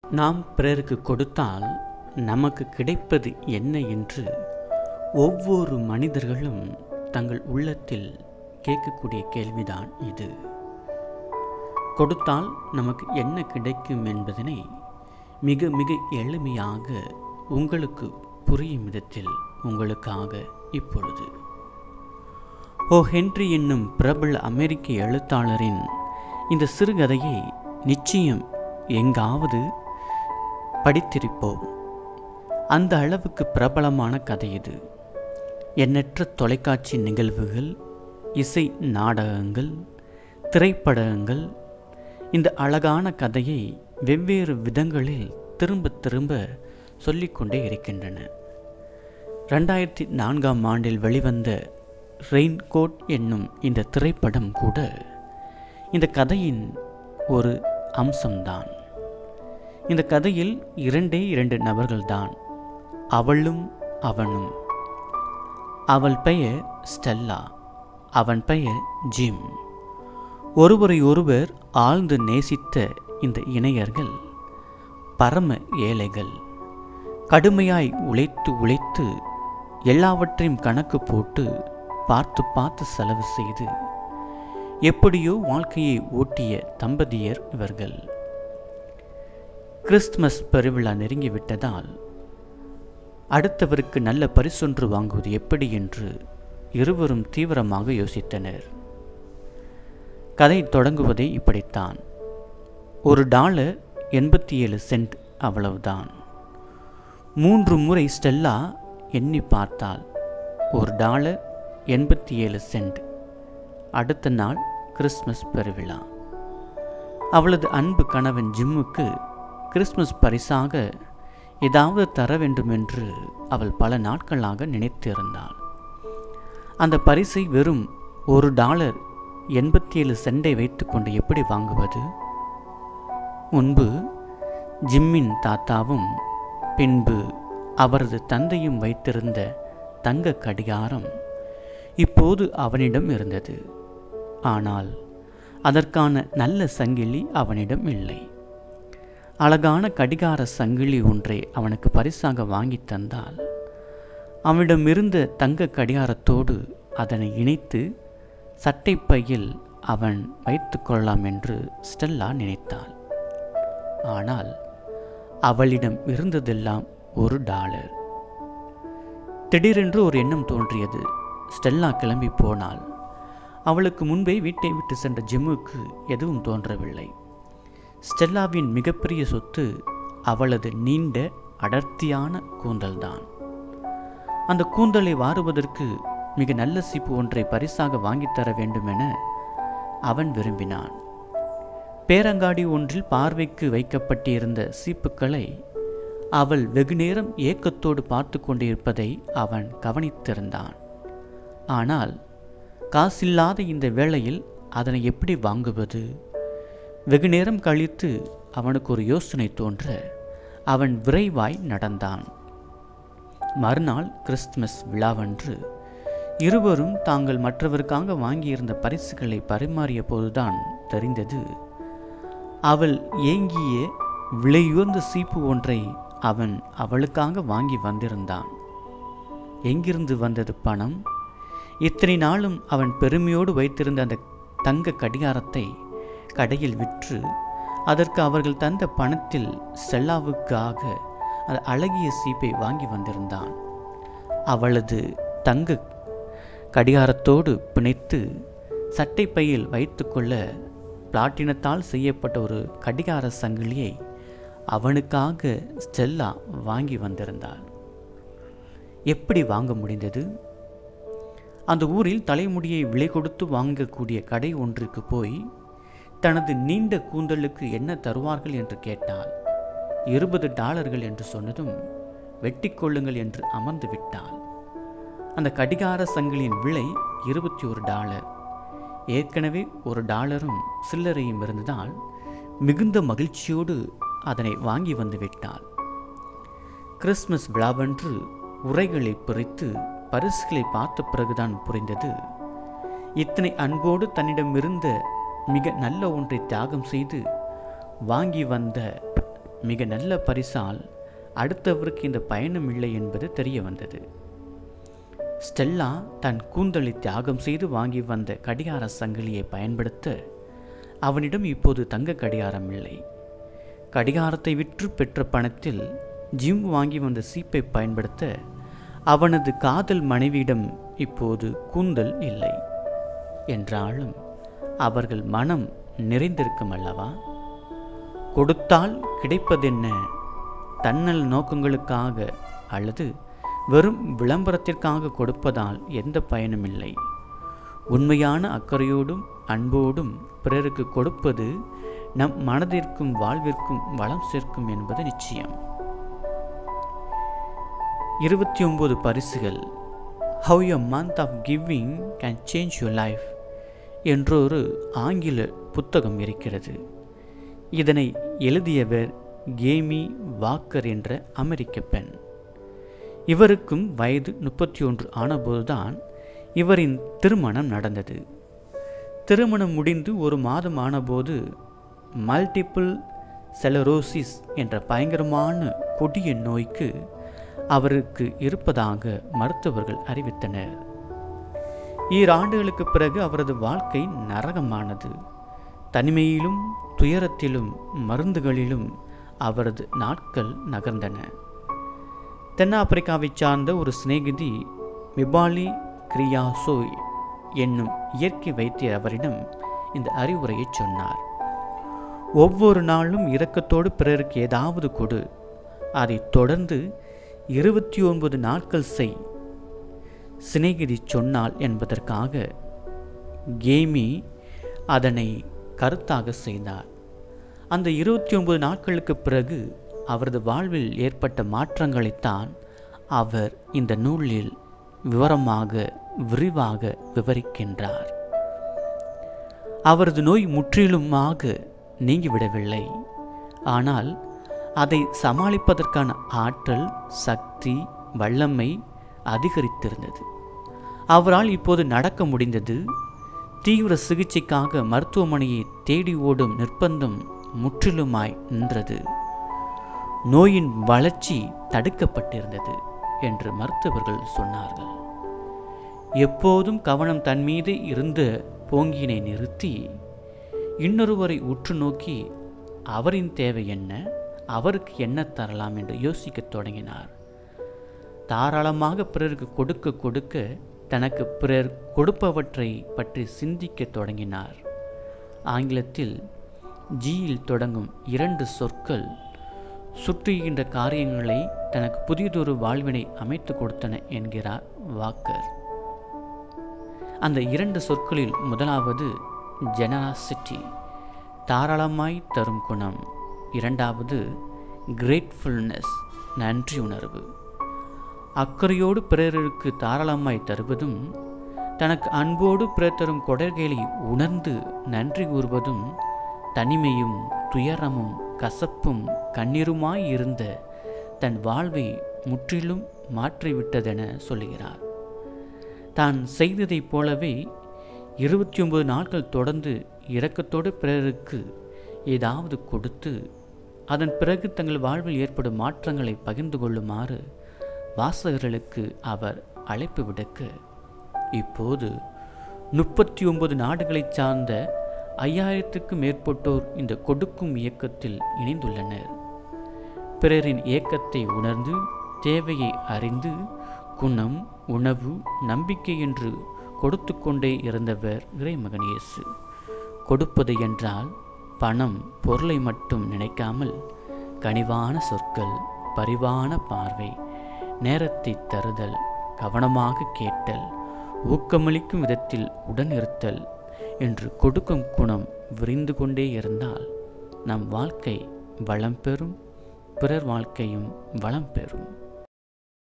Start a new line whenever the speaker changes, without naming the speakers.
நாம் பிறருக்கு கொடுத்தால் நமக்கு கிடைப்பது என்ன என்று ஒவ்வொரு மனிதர்களும் தங்கள் உள்ளத்தில் கேட்கக்கூடிய கேள்விதான் இது கொடுத்தால் நமக்கு என்ன கிடைக்கும் என்பதனை மிக மிக எளிமையாக உங்களுக்கு புரியும் விதத்தில் உங்களுக்காக இப்பொழுது ஓ ஹென்றி என்னும் பிரபல அமெரிக்க எழுத்தாளரின் இந்த சிறுகதையை நிச்சயம் எங்காவது படித்திருப்போம் அந்த அளவுக்கு பிரபலமான கதை இது எண்ணற்ற தொலைக்காட்சி நிகழ்வுகள் இசை நாடகங்கள் திரைப்படங்கள் இந்த அழகான கதையை வெவ்வேறு விதங்களில் திரும்ப திரும்ப சொல்லிக்கொண்டே இருக்கின்றன ரெண்டாயிரத்தி நான்காம் ஆண்டில் வெளிவந்த ரெயின்கோட் என்னும் இந்த திரைப்படம் கூட இந்த கதையின் ஒரு அம்சம்தான் இந்த கதையில் இரண்டே இரண்டு நபர்கள்தான் அவளும் அவனும் அவள் பெயர் ஸ்டெல்லா அவன் பெயர் ஜிம் ஒருவரை ஒருவர் ஆழ்ந்து நேசித்த இந்த இணையர்கள் பரம ஏழைகள் கடுமையாய் உழைத்து உழைத்து எல்லாவற்றையும் கணக்கு போட்டு பார்த்து பார்த்து செலவு செய்து எப்படியோ வாழ்க்கையை ஓட்டிய தம்பதியர் இவர்கள் கிறிஸ்துமஸ் பெருவிழா நெருங்கிவிட்டதால் அடுத்தவருக்கு நல்ல பரிசொன்று வாங்குவது எப்படி என்று இருவரும் தீவிரமாக யோசித்தனர் கதை தொடங்குவதே இப்படித்தான் ஒரு டாலர் எண்பத்தி ஏழு சென்ட் அவ்வளவுதான் மூன்று முறை ஸ்டெல்லா எண்ணி பார்த்தால் ஒரு டாலர் எண்பத்தி ஏழு சென்ட் அடுத்த நாள் கிறிஸ்மஸ் பெருவிழா அவளது அன்பு கணவன் ஜிம்முக்கு கிறிஸ்மஸ் பரிசாக ஏதாவது தர வேண்டும் என்று அவள் பல நாட்களாக நினைத்திருந்தாள் அந்த பரிசை வெறும் ஒரு டாலர் எண்பத்தி ஏழு சென்டை வைத்துக்கொண்டு எப்படி வாங்குவது முன்பு ஜிம்மின் தாத்தாவும் பின்பு அவரது தந்தையும் வைத்திருந்த தங்க கடிகாரம் இப்போது அவனிடம் இருந்தது ஆனால் அதற்கான நல்ல சங்கிலி அவனிடம் இல்லை அழகான கடிகார சங்கிலி ஒன்றை அவனுக்கு பரிசாக வாங்கி தந்தால் அவனிடமிருந்த தங்க கடிகாரத்தோடு அதனை இணைத்து சட்டைப்பையில் அவன் வைத்து கொள்ளலாம் என்று ஸ்டெல்லா நினைத்தாள் ஆனால் அவளிடம் இருந்ததெல்லாம் ஒரு டாலர் திடீரென்று ஒரு எண்ணம் தோன்றியது ஸ்டெல்லா கிளம்பி போனாள் அவளுக்கு முன்பே வீட்டை விட்டு சென்ற ஜிம்முக்கு எதுவும் தோன்றவில்லை ஸ்டெல்லாவின் மிகப்பெரிய சொத்து அவளது நீண்ட அடர்த்தியான கூந்தல்தான் அந்த கூந்தலை வாருவதற்கு மிக நல்ல சீப்பு ஒன்றை பரிசாக வாங்கித்தர வேண்டுமென அவன் விரும்பினான் பேரங்காடி ஒன்றில் பார்வைக்கு வைக்கப்பட்டிருந்த சீப்புக்களை அவள் வெகுநேரம் ஏக்கத்தோடு பார்த்து கொண்டிருப்பதை அவன் கவனித்திருந்தான் ஆனால் காசில்லாத இந்த வேளையில் அதனை எப்படி வாங்குவது வெகு நேரம் கழித்து அவனுக்கு ஒரு யோசனை தோன்ற அவன் விரைவாய் நடந்தான் மறுநாள் கிறிஸ்துமஸ் விழாவன்று இருவரும் தாங்கள் மற்றவருக்காக வாங்கியிருந்த பரிசுகளை பரிமாறிய போதுதான் தெரிந்தது அவள் ஏங்கிய விலையுயர்ந்த சீப்பு ஒன்றை அவன் அவளுக்காக வாங்கி வந்திருந்தான் எங்கிருந்து வந்தது பணம் இத்தனை நாளும் அவன் பெருமையோடு வைத்திருந்த அந்த தங்க கடிகாரத்தை கடையில் விற்று அதற்கு அவர்கள் தந்த பணத்தில் செல்லாவுக்காக அந்த அழகிய சீப்பை வாங்கி வந்திருந்தான் அவளது தங்க கடிகாரத்தோடு பிணைத்து சட்டைப்பையில் வைத்துக்கொள்ள பிளாட்டினத்தால் செய்யப்பட்ட ஒரு கடிகார சங்கிலியை அவனுக்காக ஸ்டெல்லா வாங்கி வந்திருந்தாள் எப்படி வாங்க முடிந்தது அந்த ஊரில் தலைமுடியை விலை கொடுத்து வாங்கக்கூடிய கடை ஒன்றுக்கு போய் தனது நீண்ட கூந்தலுக்கு என்ன தருவார்கள் என்று கேட்டாள் இருபது டாலர்கள் என்று சொன்னதும் வெட்டி கொள்ளுங்கள் என்று அமர்ந்து விட்டாள் அந்த கடிகார சங்கிலியின் விலை இருபத்தி ஒரு டாலர் ஏற்கனவே ஒரு டாலரும் சில்லறையும் இருந்ததால் மிகுந்த மகிழ்ச்சியோடு அதனை வாங்கி வந்து விட்டாள் கிறிஸ்மஸ் விழாவன்று உரைகளை பிரித்து பரிசுகளை பார்த்த பிறகுதான் புரிந்தது இத்தனை அன்போடு தன்னிடமிருந்த மிக நல்ல ஒன்றை தியாகம் செய்து வாங்கி வந்த மிக நல்ல பரிசால் அடுத்தவருக்கு இந்த பயணம் இல்லை என்பது தெரிய வந்தது ஸ்டெல்லா தன் கூந்தலை தியாகம் செய்து வாங்கி வந்த கடிகார சங்கிலியை பயன்படுத்த அவனிடம் இப்போது தங்க கடிகாரம் இல்லை கடிகாரத்தை விற்று பெற்ற பணத்தில் ஜிம் வாங்கி வந்த சீப்பை பயன்படுத்த அவனது காதல் மனைவியிடம் இப்போது கூந்தல் இல்லை என்றாலும் அவர்கள் மனம் நிறைந்திருக்கும் அல்லவா கொடுத்தால் கிடைப்பதென்ன தன்னல் நோக்கங்களுக்காக அல்லது வெறும் விளம்பரத்திற்காக கொடுப்பதால் எந்த பயனும் இல்லை உண்மையான அக்கறையோடும் அன்போடும் பிறருக்கு கொடுப்பது நம் மனதிற்கும் வாழ்விற்கும் வளம் சேர்க்கும் என்பது நிச்சயம் இருபத்தி ஒன்பது பரிசுகள் how a month of giving can change your life என்றொரு ஆங்கில புத்தகம் இருக்கிறது இதனை எழுதியவர் கேமி வாக்கர் என்ற அமெரிக்க பெண் இவருக்கும் வயது முப்பத்தி ஒன்று ஆனபோதுதான் இவரின் திருமணம் நடந்தது திருமணம் முடிந்து ஒரு மாதம் ஆனபோது மல்டிபிள் செலரோசிஸ் என்ற பயங்கரமான கொடிய நோய்க்கு அவருக்கு இருப்பதாக மருத்துவர்கள் அறிவித்தனர் ஈராண்டுகளுக்கு பிறகு அவரது வாழ்க்கை நரகமானது தனிமையிலும் துயரத்திலும் மருந்துகளிலும் அவரது நாட்கள் நகர்ந்தன தென்னாப்பிரிக்காவைச் சார்ந்த ஒரு சிநேகிதி மிபாலி கிரியாசோய் என்னும் இயற்கை வைத்தியர் அவரிடம் இந்த அறிவுரையை சொன்னார் ஒவ்வொரு நாளும் இரக்கத்தோடு பிறருக்கு ஏதாவது கொடு அதைத் தொடர்ந்து இருபத்தி ஒன்பது நாட்கள் செய் சிநேகிதி சொன்னாள் என்பதற்காக கேமி அதனை கருத்தாக செய்தார் அந்த இருபத்தி ஒன்பது நாட்களுக்கு பிறகு அவரது வாழ்வில் ஏற்பட்ட மாற்றங்களைத்தான் அவர் இந்த நூலில் விவரமாக விரிவாக விவரிக்கின்றார் அவரது நோய் முற்றிலுமாக நீங்கிவிடவில்லை ஆனால் அதை சமாளிப்பதற்கான ஆற்றல் சக்தி வல்லமை அதிகரித்திருந்தது அவரால் இப்போது நடக்க முடிந்தது தீவிர சிகிச்சைக்காக மருத்துவமனையை தேடி ஓடும் நிர்பந்தம் முற்றிலுமாய் நின்றது நோயின் வளர்ச்சி தடுக்கப்பட்டிருந்தது என்று மருத்துவர்கள் சொன்னார்கள் எப்போதும் கவனம் தன் மீது இருந்த போங்கினை நிறுத்தி இன்னொருவரை உற்று நோக்கி அவரின் தேவை என்ன அவருக்கு என்ன தரலாம் என்று யோசிக்கத் தொடங்கினார் தாராளமாக பிறருக்கு கொடுக்க கொடுக்க தனக்கு பிறர் கொடுப்பவற்றை பற்றி சிந்திக்கத் தொடங்கினார் ஆங்கிலத்தில் ஜியில் தொடங்கும் இரண்டு சொற்கள் சுற்றுகின்ற காரியங்களை தனக்கு புதியதொரு வாழ்வினை அமைத்து கொடுத்தன என்கிறார் வாக்கர் அந்த இரண்டு சொற்களில் முதலாவது ஜெனராசிட்டி தாராளமாய் தரும் குணம் இரண்டாவது கிரேட்ஃபுல்னஸ் நன்றி உணர்வு அக்கறையோடு பிறருக்கு தாராளமாய் தருவதும் தனக்கு அன்போடு பிறர் தரும் கொடர்களை உணர்ந்து நன்றி கூறுவதும் தனிமையும் துயரமும் கசப்பும் கண்ணீருமாய் இருந்த தன் வாழ்வை முற்றிலும் மாற்றிவிட்டதென சொல்லுகிறார் தான் செய்ததைப் போலவே இருபத்தி ஒன்பது நாட்கள் தொடர்ந்து இரக்கத்தோடு பிறருக்கு ஏதாவது கொடுத்து அதன் பிறகு தங்கள் வாழ்வில் ஏற்படும் மாற்றங்களை பகிர்ந்து கொள்ளுமாறு வாசகர்களுக்கு அவர் அழைப்பு விடுக்க இப்போது முப்பத்தி ஒன்பது நாடுகளைச் சார்ந்த ஐயாயிரத்துக்கும் மேற்பட்டோர் இந்த கொடுக்கும் இயக்கத்தில் இணைந்துள்ளனர் பிறரின் இயக்கத்தை உணர்ந்து தேவையை அறிந்து குணம் உணவு நம்பிக்கை என்று கொடுத்து கொண்டே இருந்தவர் இறைமகன் இயேசு கொடுப்பது என்றால் பணம் பொருளை மட்டும் நினைக்காமல் கனிவான சொற்கள் பரிவான பார்வை நேரத்தை தருதல் கவனமாக கேட்டல் ஊக்கமளிக்கும் விதத்தில் உடனிருத்தல் என்று கொடுக்கும் குணம் விரிந்து கொண்டே இருந்தால் நம் வாழ்க்கை வளம் பெறும் பிறர் வாழ்க்கையும் வளம் பெறும்